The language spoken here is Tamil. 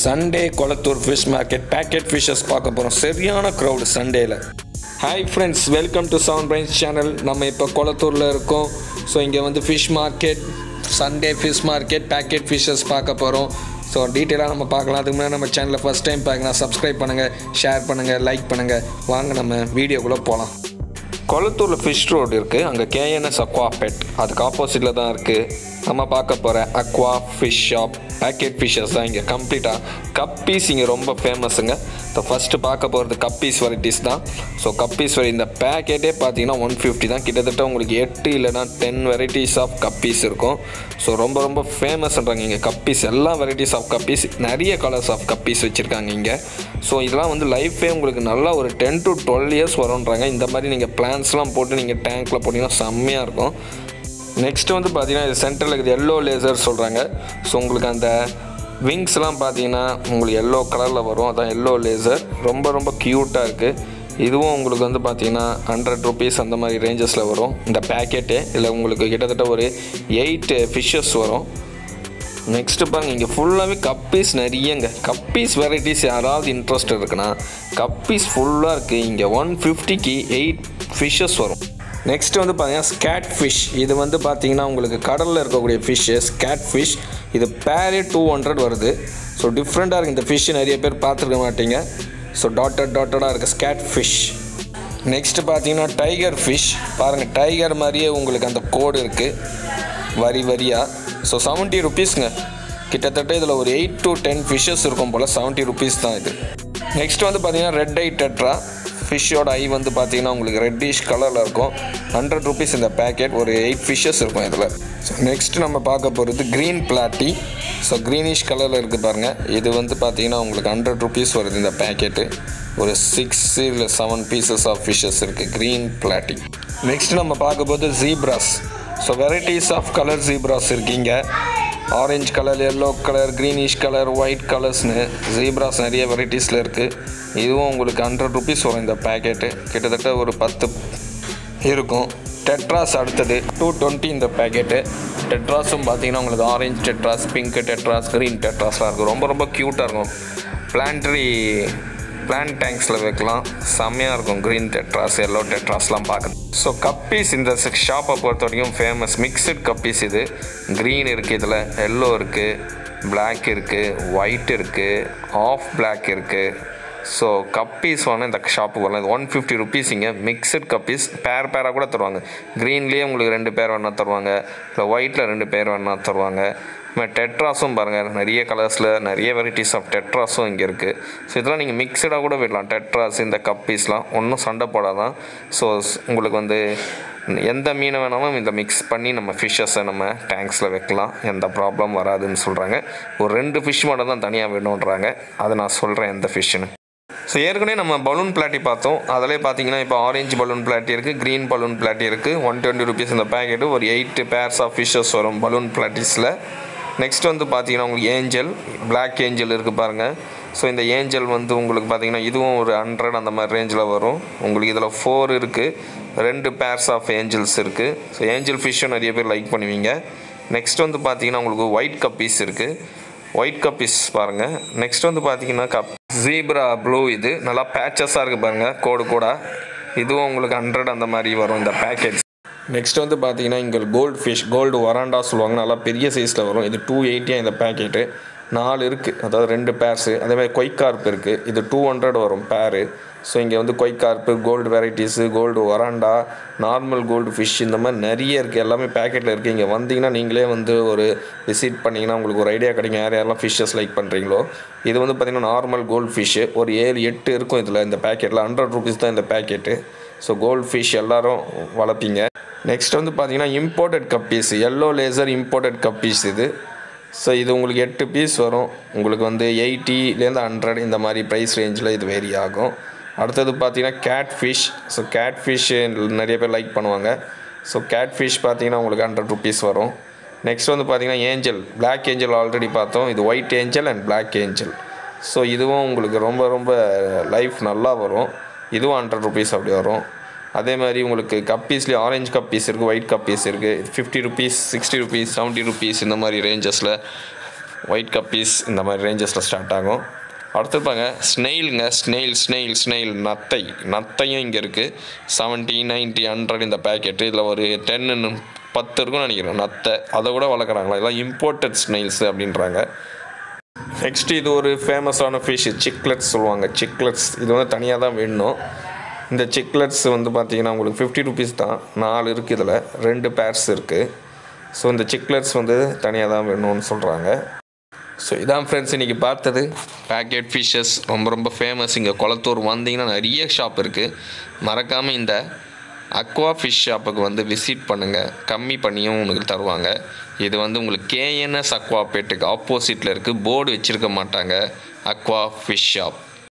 Sunday Kolathur fish market packet fishes பார்க்க போகிறோம் சரியான க்ரௌடு சண்டேல hi friends welcome to sound brains channel நம்ம இப்போ கொளத்தூரில் இருக்கோம் ஸோ இங்கே வந்து fish market Sunday fish market packet fishes பார்க்க போகிறோம் ஸோ டீட்டெயிலாக நம்ம பார்க்கலாம் அதுக்கு முன்னாடி நம்ம சேனலை ஃபஸ்ட் டைம் பார்க்கலாம் சப்ஸ்கிரைப் பண்ணுங்கள் ஷேர் பண்ணுங்கள் லைக் பண்ணுங்கள் வாங்க நம்ம வீடியோக்குள்ளே போகலாம் கொளத்தூரில் ஃபிஷ் ரோடு இருக்குது அங்கே கேஎன்எஸ் அக்வா பெட் அதுக்கு ஆப்போசிட்டில் தான் இருக்குது நம்ம பார்க்க போகிற aqua fish shop packet fishes தான் இங்கே கம்ப்ளீட்டாக கப்பீஸ் இங்கே ரொம்ப ஃபேமஸுங்க ஸோ ஃபஸ்ட்டு பார்க்க போகிறது கப்பீஸ் வெரைட்டிஸ் தான் ஸோ கப்பீஸ் வெரை இந்த பேக்கெட்டே பார்த்தீங்கன்னா ஒன் ஃபிஃப்டி தான் கிட்டத்தட்ட உங்களுக்கு எட்டு இல்லைனா டென் வெரைட்டிஸ் ஆஃப் கப்பீஸ் இருக்கும் ஸோ ரொம்ப ரொம்ப ஃபேமஸ்ன்றாங்க இங்கே கப்பீஸ் எல்லா வெரைட்டிஸ் ஆஃப் கப்பீஸ் நிறைய கலர்ஸ் ஆஃப் கப்பீஸ் வச்சுருக்காங்க இங்கே ஸோ இதெல்லாம் வந்து லைஃபே உங்களுக்கு நல்லா ஒரு டென் டு டுவெல் இயர்ஸ் வரும்ன்றாங்க இந்த மாதிரி நீங்கள் பிளான்ஸ்லாம் போட்டு நீங்கள் டேங்க்கில் போட்டிங்கன்னா செம்மையாக இருக்கும் நெக்ஸ்ட் வந்து பார்த்தீங்கன்னா இது சென்டரில் இருக்குது எல்லோ லேசர் சொல்கிறாங்க ஸோ உங்களுக்கு அந்த விங்ஸ்லாம் பார்த்தீங்கன்னா உங்களுக்கு எல்லோ கலரில் வரும் அதான் எல்லோ லேசர் ரொம்ப ரொம்ப க்யூட்டாக இருக்குது இதுவும் உங்களுக்கு வந்து பார்த்தீங்கன்னா ஹண்ட்ரட் ருபீஸ் அந்த மாதிரி ரேஞ்சஸில் வரும் இந்த பேக்கெட்டு இதில் உங்களுக்கு கிட்டத்தட்ட ஒரு எயிட் ஃபிஷ்ஷஸ் வரும் நெக்ஸ்ட்டு பாருங்க இங்கே ஃபுல்லாகவே கப்பீஸ் நிறையங்க கப்பீஸ் வெரைட்டிஸ் யாராவது இன்ட்ரெஸ்ட் இருக்குன்னா கப்பீஸ் ஃபுல்லாக இருக்குது இங்கே ஒன் ஃபிஃப்டிக்கு எயிட் ஃபிஷ்ஷஸ் வரும் நெக்ஸ்ட் வந்து பார்த்தீங்கன்னா ஸ்கேட் ஃபிஷ் இது வந்து பார்த்தீங்கன்னா உங்களுக்கு கடலில் இருக்கக்கூடிய ஃபிஷ்ஷு ஸ்கேட் ஃபிஷ் இது பேரே டூ ஹண்ட்ரட் வருது ஸோ டிஃப்ரெண்ட்டாக இருக்குது இந்த ஃபிஷ் நிறைய பேர் பார்த்துருக்க மாட்டீங்க ஸோ டாட்டட் டாட்டடாக இருக்குது ஸ்கேட் ஃபிஷ் நெக்ஸ்ட் பார்த்தீங்கன்னா டைகர் ஃபிஷ் பாருங்கள் டைகர் மாதிரியே உங்களுக்கு அந்த கோடு இருக்குது வரி வரியாக ஸோ செவன்ட்டி ருபீஸ்ங்க கிட்டத்தட்ட இதில் ஒரு எயிட் டு டென் ஃபிஷ்ஷஸ் இருக்கும் போல் செவன்ட்டி ருபீஸ் தான் இது நெக்ஸ்ட் வந்து பார்த்தீங்கன்னா ரெட் ஐ டெட்ரா ஃபிஷ்ஷோட ஐ வந்து பார்த்தீங்கன்னா உங்களுக்கு ரெட்டிஷ் கலரில் இருக்கும் ஹண்ட்ரட் ருபீஸ் இந்த பேக்கெட் ஒரு எயிட் ஃபிஷ்ஷஸ் இருக்கும் இதில் ஸோ நெக்ஸ்ட் நம்ம பார்க்க போகிறது க்ரீன் பிளாட்டி ஸோ க்ரீனிஷ் கலரில் இருக்குது பாருங்கள் இது வந்து பார்த்தீங்கன்னா உங்களுக்கு ஹண்ட்ரட் ருபீஸ் வருது இந்த பேக்கெட்டு ஒரு சிக்ஸ் இல்லை செவன் பீசஸ் ஆஃப் ஃபிஷ்ஷஸ் இருக்குது க்ரீன் பிளாட்டி நெக்ஸ்ட் நம்ம பார்க்க போது zebras so varieties of colour zebras இருக்கீங்க orange colour yellow colour greenish colour white கலர்ஸ்னு ஜீப்ராஸ் நிறைய வெரைட்டிஸில் இருக்குது இதுவும் உங்களுக்கு ஹண்ட்ரட் ருபீஸ் வரும் இந்த பேக்கெட்டு கிட்டத்தட்ட ஒரு பத்து இருக்கும் டெட்ராஸ் அடுத்தது டூ டுவெண்ட்டி இந்த பேக்கெட்டு டெட்ராஸும் பார்த்தீங்கன்னா உங்களுக்கு orange tetras pink tetras green டெட்ராஸ்லாம் இருக்கும் ரொம்ப ரொம்ப க்யூட்டாக இருக்கும் பிளான்ட்ரி பிளான்ட் டேங்க்ஸில் வைக்கலாம் செம்மையாக இருக்கும் க்ரீன் டெட்ராஸ் எல்லோ டெட்ராஸ்லாம் பார்க்குது ஸோ கப்பீஸ் இந்த ஷாப்பை பொறுத்த வரைக்கும் ஃபேமஸ் மிக்சட் கப்பீஸ் இது க்ரீன் இருக்குது இதில் எல்லோ இருக்குது பிளாக் இருக்குது ஒயிட் இருக்குது ஆஃப் பிளாக் இருக்குது ஸோ கப்பீஸ் வேணால் இந்த ஷாப்புக்கு வரலாம் இது ஒன் ஃபிஃப்டி ருபீஸ் இங்கே மிக்சட் கப்பீஸ் பேர் பேராக கூட தருவாங்க க்ரீன்லேயே உங்களுக்கு ரெண்டு பேர் வேணால் தருவாங்க இல்லை ஒயிட்டில் ரெண்டு பேர் வேணால் தருவாங்க டெட்ராஸும் பாருங்கள் நிறைய கலர்ஸில் நிறைய வெரைட்டிஸ் ஆஃப் டெட்ராஸும் இங்கே இருக்குது ஸோ இதெல்லாம் நீங்கள் மிக்சடாக கூட விடலாம் டெட்ராஸ் இந்த கப்பீஸ்லாம் ஒன்றும் சண்டை போடாதான் ஸோ உங்களுக்கு வந்து எந்த மீனை வேணாலும் இந்த மிக்ஸ் பண்ணி நம்ம ஃபிஷ்ஷஸை நம்ம டேங்க்ஸில் வைக்கலாம் எந்த ப்ராப்ளம் வராதுன்னு சொல்கிறாங்க ஒரு ரெண்டு ஃபிஷ் மட்டும் தான் தனியாக வேணுன்றாங்க அதை நான் சொல்கிறேன் எந்த ஃபிஷ்ஷுன்னு ஸோ ஏற்கனவே நம்ம பலூன் பிளாட்டி பார்த்தோம் அதிலே பார்த்தீங்கன்னா இப்போ ஆரஞ்சு பலூன் பிளாட்டி இருக்குது க்ரீன் பலூன் பிளாட்டி இருக்குது ஒன் டுவெண்ட்டி ருபீஸ் இந்த பேக்கெட்டு ஒரு எயிட் பேர்ஸ் ஆஃப் ஃபிஷ்ஷஸ் வரும் பலூன் பிளாட்டிஸில் நெக்ஸ்ட் வந்து பார்த்தீங்கன்னா உங்களுக்கு ஏஞ்சல் பிளாக் ஏஞ்சல் இருக்குது பாருங்கள் ஸோ இந்த ஏஞ்சல் வந்து உங்களுக்கு பார்த்தீங்கன்னா இதுவும் ஒரு ஹண்ட்ரட் அந்த மாதிரி ரேஞ்சில் வரும் உங்களுக்கு இதில் ஃபோர் இருக்குது ரெண்டு பேர்ஸ் ஆஃப் ஏஞ்சல்ஸ் இருக்குது ஸோ ஏஞ்சல் ஃபிஷ்ஷும் நிறைய பேர் லைக் பண்ணுவீங்க நெக்ஸ்ட் வந்து பார்த்தீங்கன்னா உங்களுக்கு ஒயிட் கப்பீஸ் இருக்குது ஒயிட் கப்பீஸ் பாருங்கள் நெக்ஸ்ட் வந்து பார்த்தீங்கன்னா கப் ஜீப்ரா ப்ளூ இது நல்லா பேச்சஸாக இருக்குது பாருங்கள் கோடு கூட இதுவும் உங்களுக்கு ஹண்ட்ரட் அந்த மாதிரி வரும் இந்த பேக்கெட் நெக்ஸ்ட் வந்து பார்த்தீங்கன்னா இங்கே கோல்டு ஃபிஷ் கோல்டு வராண்டா சொல்லுவாங்க நல்லா பெரிய சைஸில் வரும் இது டூ எயிட்டியாக இந்த பேக்கெட்டு நாலு இருக்குது அதாவது ரெண்டு பேர்ஸு அதேமாதிரி கொய்கார்ப் இருக்குது இது டூ ஹண்ட்ரட் வரும் பேரு ஸோ இங்கே வந்து கொய்கார்ப்பு கோல்டு வெரைட்டிஸு கோல்டு வராண்டா நார்மல் கோல்டு ஃபிஷ் இந்த மாதிரி நிறைய இருக்குது எல்லாமே பேக்கெட்டில் இருக்குது இங்கே வந்தீங்கன்னா நீங்களே வந்து ஒரு விசிட் பண்ணிங்கன்னா உங்களுக்கு ஒரு ஐடியா கிடைக்கும் யார் யாரெல்லாம் ஃபிஷ்ஷஸ் லைக் பண்ணுறீங்களோ இது வந்து பார்த்திங்கன்னா நார்மல் கோல்டு ஃபிஷ்ஷு ஒரு ஏழு எட்டு இருக்கும் இதில் இந்த பேக்கெட்டில் ஹண்ட்ரட் ருபீஸ் தான் இந்த பேக்கெட்டு ஸோ கோல்டு ஃபிஷ் எல்லோரும் வளர்ப்பீங்க நெக்ஸ்ட் வந்து பார்த்தீங்கன்னா imported guppies yellow laser imported guppies இது ஸோ இது உங்களுக்கு எட்டு பீஸ் வரும் உங்களுக்கு வந்து எயிட்டிலேருந்து ஹண்ட்ரட் இந்த மாதிரி ப்ரைஸ் ரேஞ்சில் இது வேரி ஆகும் அடுத்தது பார்த்தீங்கன்னா catfish so catfish நிறைய பேர் லைக் பண்ணுவாங்க ஸோ கேட் ஃபிஷ் பார்த்தீங்கன்னா உங்களுக்கு ஹண்ட்ரட் ருபீஸ் வரும் நெக்ஸ்ட் வந்து பார்த்தீங்கன்னா ஏஞ்சல் பிளாக் ஏஞ்சல் ஆல்ரெடி பார்த்தோம் இது white angel and black angel so இதுவும் உங்களுக்கு ரொம்ப ரொம்ப லைஃப் நல்லா வரும் இதுவும் ஹண்ட்ரட் ருபீஸ் அப்படி வரும் அதே மாதிரி உங்களுக்கு கப்பீஸ்லேயே ஆரஞ்சு கப்பீஸ் இருக்குது ஒயிட் கப்பீஸ் இருக்குது fifty rupees sixty rupees seventy rupees இந்த மாதிரி ரேஞ்சஸில் ஒயிட் கப்பீஸ் இந்த மாதிரி ரேஞ்சஸில் ஸ்டார்ட் ஆகும் அடுத்து பாருங்க ஸ்னெயிலுங்க ஸ்னெயில் ஸ்னெயில் ஸ்னெயில் நத்தை நத்தையும் இங்கே இருக்குது செவன்ட்டி நைன்ட்டி ஹண்ட்ரட் இந்த பேக்கெட்டு இதில் ஒரு டென்னு பத்து இருக்கும்னு நினைக்கிறேன் நத்தை அதை கூட வளர்க்குறாங்களா இதெல்லாம் இம்போர்ட்டட் ஸ்னெயில்ஸ் அப்படின்றாங்க நெக்ஸ்ட் இது ஒரு ஃபேமஸான ஃபிஷ் சிக்லெட்ஸ் சொல்லுவாங்க சிக்லெட்ஸ் இது வந்து தனியாக தான் வேணும் இந்த சிக்லெட்ஸ் வந்து பார்த்தீங்கன்னா உங்களுக்கு ஃபிஃப்டி ருபீஸ் தான் நாலு இருக்குது இதில் ரெண்டு பேர்ஸ் இருக்குது ஸோ இந்த சிக்லெட்ஸ் வந்து தனியாக தான் வேணும்னு சொல்கிறாங்க ஸோ இதான் ஃப்ரெண்ட்ஸ் இன்றைக்கி பார்த்தது பேக்கெட் ஃபிஷ்ஷஸ் ரொம்ப ரொம்ப ஃபேமஸ் இங்கே குளத்தூர் வந்தீங்கன்னா நிறைய ஷாப் இருக்குது மறக்காமல் இந்த அக்வா ஃபிஷ் ஷாப்புக்கு வந்து விசிட் பண்ணுங்கள் கம்மி பண்ணியும் உங்களுக்கு தருவாங்க இது வந்து உங்களுக்கு கேஎன்எஸ் அக்வா பேட்டுக்கு ஆப்போசிட்டில் இருக்குது போர்டு வச்சுருக்க மாட்டாங்க அக்வா ஃபிஷ் ஷாப்